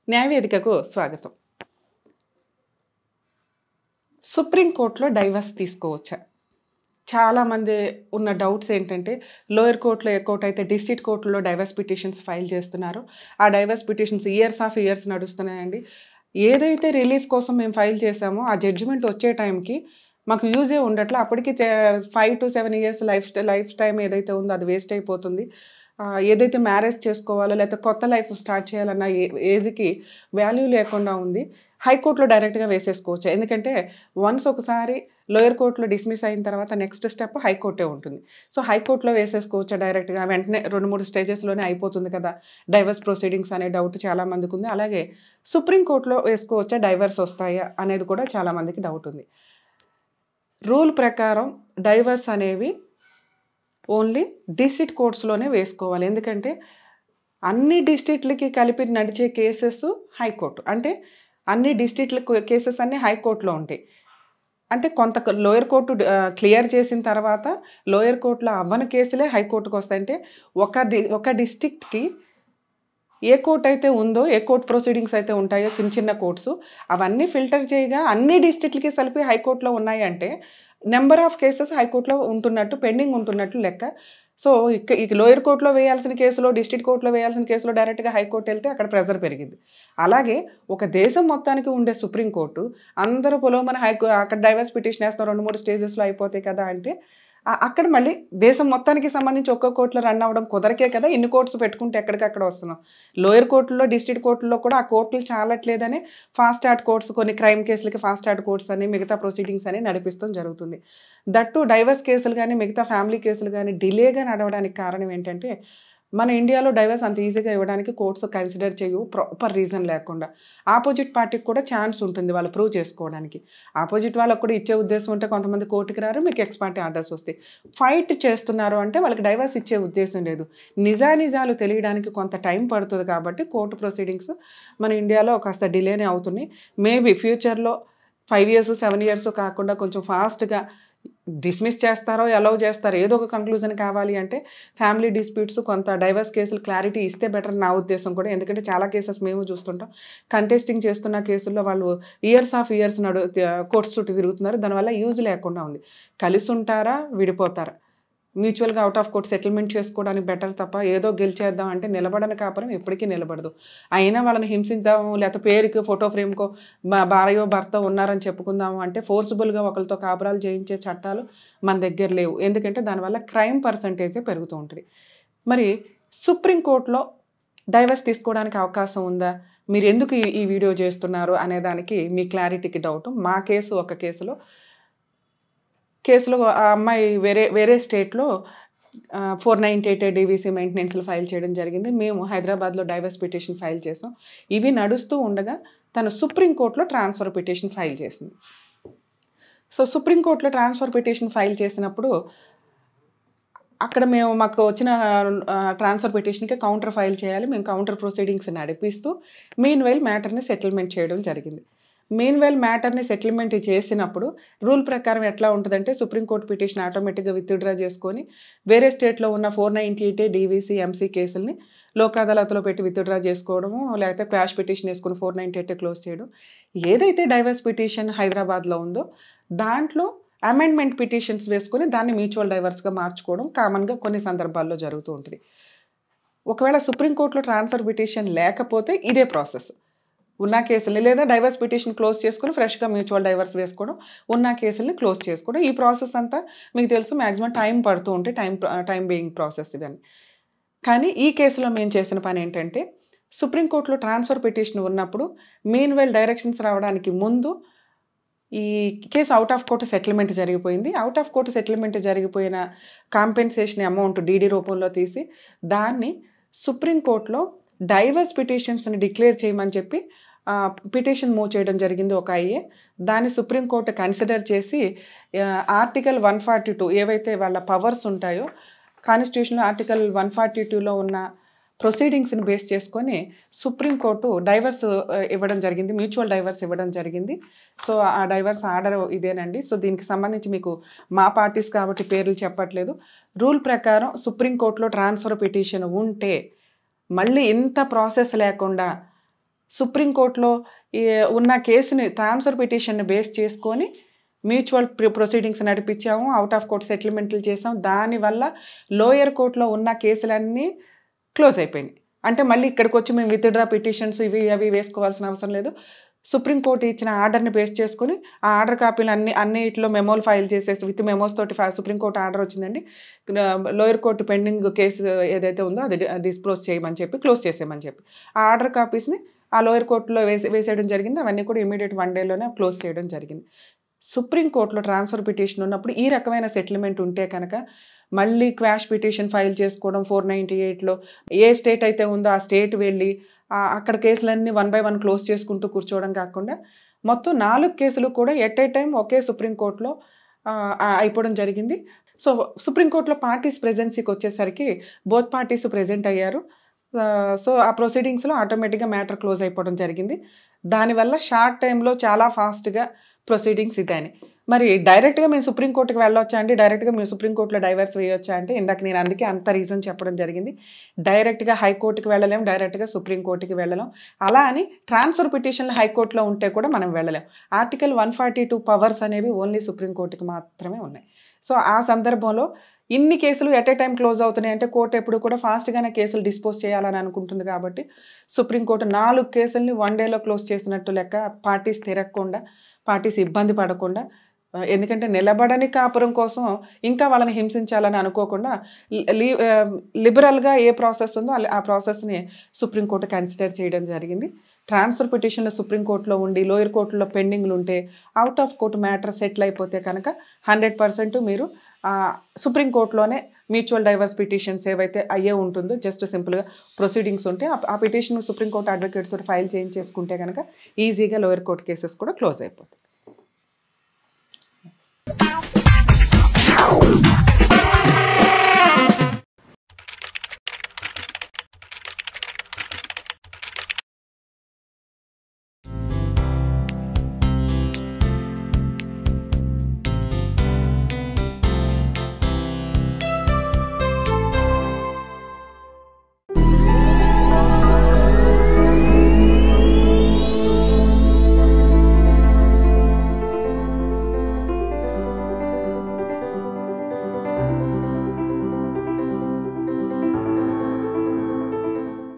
న్యాయవేదికకు స్వాగతం సుప్రీంకోర్టులో డైవర్స్ తీసుకోవచ్చా చాలామంది ఉన్న డౌట్స్ ఏంటంటే లోయర్ కోర్టులో ఏ కోర్టు అయితే డిస్ట్రిక్ట్ కోర్టులో డైవర్స్ పిటిషన్స్ ఫైల్ చేస్తున్నారు ఆ divorce petitions years of years నడుస్తున్నాయండి ఏదైతే రిలీఫ్ కోసం మేము ఫైల్ చేసామో ఆ జడ్జిమెంట్ వచ్చే టైంకి మాకు యూజే ఉండట్లే అప్పటికి five to seven years life life time ఏదైతే ఉందో అది వేస్ట్ అయిపోతుంది ఆ, ఏదైతే మ్యారేజ్ చేసుకోవాలో లేకపోతే కొత్త లైఫ్ స్టార్ట్ చేయాలన్న ఏ- ఏజ్కి వాల్యూ లేకుండా ఉంది హైకోర్టులో డైరెక్ట్గా వేసేసుకోవచ్చు ఎందుకంటే వన్స్ ఒకసారి లోయర్ కోర్టులో డిస్మిస్ అయిన తర్వాత నెక్స్ట్ స్టెప్ హైకోర్టే ఉంటుంది సో హైకోర్టులో వేసేసుకోవచ్చు డైరెక్ట్గా వెంటనే రెండు మూడు స్టేజెస్లోనే అయిపోతుంది కదా డైవర్స్ ప్రొసీడింగ్స్ అనే డౌట్ చాలా మందికి ఉంది అలాగే సుప్రీంకోర్టులో వేసుకోవచ్చా డైవర్స్ వస్తాయా అనేది కూడా చాలా మందికి డౌట్ ఉంది రూల్ ప్రకారం డైవర్స్ అనేవి ఓన్లీ డిస్ట్రిక్ట్ కోర్ట్స్లోనే వేసుకోవాలి ఎందుకంటే అన్ని డిస్ట్రిక్ట్లకి కలిపి నడిచే కేసెస్ హైకోర్టు అంటే అన్ని డిస్ట్రిక్ట్ల కేసెస్ అన్నీ హైకోర్టులో ఉంటాయి అంటే కొంత లోయర్ కోర్టు క్లియర్ చేసిన తర్వాత లోయర్ కోర్టులో అవ్వని కేసులే హైకోర్టుకు వస్తాయంటే ఒక డి ఒక డిస్ట్రిక్ట్కి ఏ కోర్ట్ అయితే ఉందో ఏ కోర్ట్ ప్రొసీడింగ్స్ అయితే ఉంటాయో చిన్న చిన్న కోర్ట్స్ అవన్నీ ఫిల్టర్ చేయగా అన్ని డిస్ట్రిక్ట్లకి కలిపి హైకోర్టులో ఉన్నాయి అంటే నెంబర్ ఆఫ్ కేసెస్ హైకోర్టులో ఉంటున్నట్టు పెండింగ్ ఉంటున్నట్టు లెక్క సో ఇక ఇక లోయర్ కోర్టులో వేయాల్సిన కేసులో డిస్ట్రిక్ట్ కోర్టులో వేయాల్సిన కేసులో డైరెక్ట్గా హైకోర్టు వెళ్తే అక్కడ ప్రెజర్ పెరిగింది అలాగే ఒక దేశం మొత్తానికి ఉండే సుప్రీంకోర్టు అందరూ పొలవమని హైకో అక్కడ డైవర్స్ పిటిషన్ వేస్తాం రెండు మూడు స్టేజెస్లో అయిపోతాయి కదా అంటే ఆ- అక్కడ మళ్ళీ దేశం మొత్తానికి సంబంధించి ఒక్క కోర్టులో రన్ అవ్వడం కుదరకే కదా ఇన్ని కోర్ట్స్ పెట్టుకుంటే ఎక్కడికక్కడ వస్తున్నాం లోయర్ కోర్టుల్లో డిస్ట్రిక్ట్ కోర్టుల్లో కూడా ఆ కోర్టులు చాలట్లేదని ఫాస్ట్ ట్రాక్ కోర్ట్స్ కొన్ని క్రైమ్ కేసులకి ఫాస్ట్ ట్రాక్ కోర్ట్స్ అని మిగతా ప్రొసీడింగ్స్ అని నడిపిస్తాం జరుగుతుంది దట్టు డైవర్స్ కేసులు కానీ మిగతా ఫ్యామిలీ కేసులు కానీ డిలేగా నడవడానికి కారణం ఏంటంటే మన ఇండియాలో డైవర్స్ అంత ఈజీగా ఇవ్వడానికి కోర్ట్స్ కన్సిడర్ చేయవు ప్రాపర్ రీజన్ లేకుండా ఆపోజిట్ పార్టీకి కూడా ఛాన్స్ ఉంటుంది వాళ్ళు ప్రూవ్ చేసుకోవడానికి ఆపోజిట్ వాళ్ళకు కూడా ఇచ్చే ఉద్దేశం ఉంటే కొంతమంది కోర్టుకి రారు మీకు ఎక్స్ పార్టీ ఆర్డర్స్ వస్తాయి ఫైట్ చేస్తున్నారు అంటే వాళ్ళకి డైవర్స్ ఇచ్చే ఉద్దేశం లేదు నిజానిజాలు తెలియడానికి కొంత టైం పడుతుంది కాబట్టి కోర్టు ప్రొసీడింగ్స్ మన ఇండియాలో కాస్త డిలేనే అవుతున్నాయి మేబీ ఫ్యూచర్లో ఫైవ్ ఇయర్స్ సెవెన్ ఇయర్స్ కాకుండా కొంచెం ఫాస్ట్గా డిస్మిస్ చేస్తారో అలౌ చేస్తారో ఏదో ఒక కంక్లూజన్ కావాలి అంటే ఫ్యామిలీ డిస్ప్యూట్స్ కొంత డైవర్స్ కేసులు క్లారిటీ ఇస్తే బెటర్ నా ఉద్దేశం కూడా ఎందుకంటే చాలా కేసెస్ మేము చూస్తుంటాం కంటెస్టింగ్ చేస్తున్న కేసుల్లో వాళ్ళు ఇయర్స్ ఆఫ్ ఇయర్స్ నడు కోర్ట్స్ చుట్టూ తిరుగుతున్నారు దానివల్ల యూజ్ లేకుండా ఉంది కలిసి ఉంటారా విడిపోతారా మ్యూచువల్గా అవుట్ ఆఫ్ కోర్ట్ సెటిల్మెంట్ చేసుకోవడానికి బెటర్ తప్ప ఏదో గెలిచేద్దాం అంటే నిలబడని కాపురం ఎప్పటికీ నిలబడదు అయినా వాళ్ళని హింసిద్దాము లేకపోతే పేరుకి ఫోటో ఫ్రేమ్కో మా భార్యో భర్త ఉన్నారని చెప్పుకుందాము అంటే ఫోర్సిబుల్గా ఒకరితో కాపురాలు చేయించే చట్టాలు మన దగ్గర లేవు ఎందుకంటే దానివల్ల క్రైమ్ పర్సంటేజే పెరుగుతూ ఉంటుంది మరి సుప్రీంకోర్టులో డైవర్స్ తీసుకోవడానికి అవకాశం ఉందా మీరు ఎందుకు ఈ- ఈ వీడియో చేస్తున్నారు అనే దానికి మీ క్లారిటీకి డౌట్ మా కేసు ఒక కేసులో కేసులో ఆ అమ్మాయి వేరే వేరే స్టేట్లో ఫోర్ నైంటీ ఎయిట్ డీవీసీ మెయింటెనెన్స్లు ఫైల్ చేయడం జరిగింది మేము హైదరాబాద్లో డైవర్స్ పిటిషన్ ఫైల్ చేసాం ఇవి నడుస్తూ ఉండగా తను సుప్రీంకోర్టులో ట్రాన్స్ఫర్ పిటిషన్ ఫైల్ చేసింది సో సుప్రీంకోర్టులో ట్రాన్స్ఫర్ పిటిషన్ ఫైల్ చేసినప్పుడు అక్కడ మేము మాకు వచ్చిన ట్రాన్స్ఫర్ పిటిషన్కి కౌంటర్ ఫైల్ చేయాలి మేము కౌంటర్ ప్రొసీడింగ్స్ నడిపిస్తూ మీన్ వైల్ మ్యాటర్ని సెటిల్మెంట్ చేయడం జరిగింది మీన్ వైల్ మ్యాటర్ని సెటిల్మెంట్ చేసినప్పుడు రూల్ ప్రకారం ఎట్లా ఉంటుందంటే సుప్రీంకోర్టు పిటిషన్ ఆటోమేటిక్గా విత్డ్రా చేసుకొని వేరే స్టేట్లో ఉన్న four ninety eight DVC MC కేసుల్ని లోక్ అదాలత్లో పెట్టి విత్డ్రా చేసుకోవడము లేకపోతే క్వాష్ పిటిషన్ వేసుకుని ఫోర్ నైంటీ ఎయిట్ క్లోజ్ చేయడం ఏదైతే డైవర్స్ పిటిషన్ హైదరాబాద్లో ఉందో దాంట్లో అమెండ్మెంట్ పిటిషన్స్ వేసుకొని దాన్ని మ్యూచువల్ డైవర్స్గా మార్చుకోవడం కామన్గా కొన్ని సందర్భాల్లో జరుగుతూ ఉంటుంది ఒకవేళ సుప్రీంకోర్టులో ట్రాన్స్ఫర్ పిటిషన్ లేకపోతే ఇదే ప్రాసెస్ ఉన్న కేసుల్ని లేదా డైవర్స్ పిటిషన్ క్లోజ్ చేసుకొని ఫ్రెష్గా మ్యూచువల్ డైవర్స్ వేసుకోవడం ఉన్న కేసుల్ని క్లోజ్ చేసుకోవడం ఈ ప్రాసెస్ అంతా మీకు తెలుసు మ్యాక్సిమం టైం పడుతూ ఉంటే టైం టైం బీయింగ్ ప్రాసెస్ ఇవన్నీ కానీ ఈ కేసులో మేము చేసిన పని ఏంటంటే సుప్రీంకోర్టులో ట్రాన్స్ఫర్ పిటిషన్ ఉన్నప్పుడు మీన్ వెల్ డైరెక్షన్స్ రావడానికి ముందు ఈ case out of court settlement జరిగిపోయింది అవుట్ ఆఫ్ కోర్టు సెటిల్మెంట్ జరిగిపోయిన కాంపెన్సేషన్ అమౌంట్ డీడీ రూపంలో తీసి దాన్ని సుప్రీంకోర్టులో డైవర్స్ పిటిషన్స్ని డిక్లేర్ చేయమని చెప్పి పిటిషన్ మూవ్ చేయడం జరిగింది ఒక ఐఏ దాన్ని సుప్రీంకోర్టు కన్సిడర్ చేసి ఆర్టికల్ వన్ ఫార్టీ టూ ఏవైతే వాళ్ళ పవర్స్ ఉంటాయో కాన్స్టిట్యూషన్ ఆర్టికల్ వన్ ఫార్టీ టూలో ఉన్న ప్రొసీడింగ్స్ని బేస్ చేసుకొని సుప్రీంకోర్టు డైవర్స్ ఆ, ఇవ్వడం జరిగింది మ్యూచువల్ డైవర్స్ ఇవ్వడం జరిగింది సో ఆ డైవర్స్ ఆర్డర్ ఇదేనండి సో దీనికి సంబంధించి మీకు మా పార్టీస్ కాబట్టి పేర్లు చెప్పట్లేదు రూల్ ప్రకారం సుప్రీంకోర్టులో ట్రాన్స్ఫర్ పిటిషన్ ఉంటే మళ్ళీ ఇంత ప్రాసెస్ లేకుండా సుప్రీంకోర్టులో ఈ ఉన్న కేసుని ట్రాన్స్ఫర్ పిటిషన్ని బేస్ చేసుకొని మ్యూచువల్ ప్రొసీడింగ్స్ నడిపించాము అవుట్ ఆఫ్ కోర్ట్ సెటిల్మెంట్లు చేసాం దానివల్ల లోయర్ కోర్టులో ఉన్న కేసులన్నీ క్లోజ్ అయిపోయినాయి అంటే మళ్ళీ ఇక్కడికి వచ్చి మేము విత్డ్రా పిటిషన్స్ ఇవి అవి వేసుకోవాల్సిన అవసరం లేదు సుప్రీంకోర్టు ఇచ్చిన ఆర్డర్ని బేస్ చేసుకుని ఆ ఆర్డర్ కాపీలు అన్ని అన్నిట్లో మెమోలు ఫైల్ చేసేసి విత్ మెమోస్ తోటి ఫై- సుప్రీంకోర్టు ఆర్డర్ వచ్చిందండి లోయర్ కోర్టు పెండింగ్ కేసు ఏదైతే ఉందో అది డిస్క్లోజ్ చేయమని చెప్పి క్లోజ్ చేసేయమని చెప్పి ఆ ఆర్డర్ కాపీస్ని ఆ లోయర్ కోర్టులో వేసే వేసేయడం జరిగింది అవన్నీ కూడా ఇమీడియట్ వన్ డేలోనే క్లోజ్ చేయడం జరిగింది సుప్రీంకోర్టులో ట్రాన్స్ఫర్ పిటిషన్ ఉన్నప్పుడు ఈ రకమైన సెటిల్మెంట్ ఉంటే కనుక మళ్ళీ క్వాష్ పిటిషన్ ఫైల్ చేసుకోవడం ఫోర్ నైంటీ ఎయిట్లో ఏ స్టేట్ అయితే ఉందో ఆ స్టేట్ వెళ్ళి ఆ- అక్కడ కేసులన్నీ వన్ బై వన్ క్లోజ్ చేసుకుంటూ కూర్చోవడం కాకుండా మొత్తం నాలుగు కేసులు కూడా ఎట్ ఏ టైం ఒకే సుప్రీంకోర్టులో ఆ, ఆ, అయిపోవడం జరిగింది సో సుప్రీంకోర్టులో పార్టీస్ ప్రెజెన్సీకి వచ్చేసరికి బోత్ పార్టీస్ ప్రెజెంట్ అయ్యారు ఆ, సో ఆ ప్రొసీడింగ్స్లో ఆటోమేటిక్గా మ్యాటర్ క్లోజ్ అయిపోవడం జరిగింది దానివల్ల షార్ట్ టైంలో చాలా ఫాస్ట్గా ప్రొసీడింగ్స్ ఇదాని మరి డైరెక్ట్గా మేము సుప్రీంకోర్టుకి వెళ్ళొచ్చా అండి డైరెక్ట్గా మేము సుప్రీంకోర్టులో డైవర్స్ వేయొచ్చా అంటే ఇందాక నేను అందుకే అంత రీజన్ చెప్పడం జరిగింది డైరెక్ట్గా హైకోర్టుకి వెళ్ళలేం డైరెక్ట్గా సుప్రీంకోర్టుకి వెళ్ళలేం అలా అని ట్రాన్స్ఫర్ పిటిషన్లు హైకోర్టులో ఉంటే కూడా మనం వెళ్ళలేం article one forty two powers అనేవి ఓన్లీ సుప్రీంకోర్టుకి మాత్రమే ఉన్నాయి సో ఆ సందర్భంలో ఇన్ని కేసులు ఎట్ ఏ టైం క్లోజ్ అవుతున్నాయి అంటే కోర్టు ఎప్పుడు కూడా ఫాస్ట్గానే కేసులు డిస్పోజ్ చేయాలని అనుకుంటుంది కాబట్టి సుప్రీంకోర్టు నాలుగు కేసుల్ని వన్ డేలో క్లోజ్ చేసినట్టు లెక్క పార్టీస్ తిరగకుండా పార్టీస్ ఇబ్బంది పడకుండా ఆ, ఎందుకంటే నిలబడని కాపురం కోసం ఇంకా వాళ్ళని హింసించాలని అనుకోకుండా లి లిబరల్గా ఏ ప్రాసెస్ ఉందో ఆ- ఆ ప్రాసెస్ని సుప్రీంకోర్టు కన్సిడర్ చేయడం జరిగింది ట్రాన్స్ఫర్ పిటిషన్లు సుప్రీంకోర్టులో ఉండి లోయర్ కోర్టులో పెండింగ్లు ఉంటే out of court matter settle అయిపోతే కనుక హండ్రెడ్ పర్సెంట్ మీరు ఆ, సుప్రీంకోర్టులోనే మ్యూచువల్ డైవర్స్ పిటిషన్స్ ఏవైతే అయ్యే ఉంటుందో జస్ట్ సింపుల్గా ప్రొసీడింగ్స్ ఉంటే ఆ- ఆ పిటిషన్ సుప్రీంకోర్టు అడ్వకేట్ తోటి ఫైల్ చేయించేసుకుంటే కనుక ఈజీగా లోయర్ కోర్టు కేసెస్ కూడా క్లోజ్ అయిపోతాయి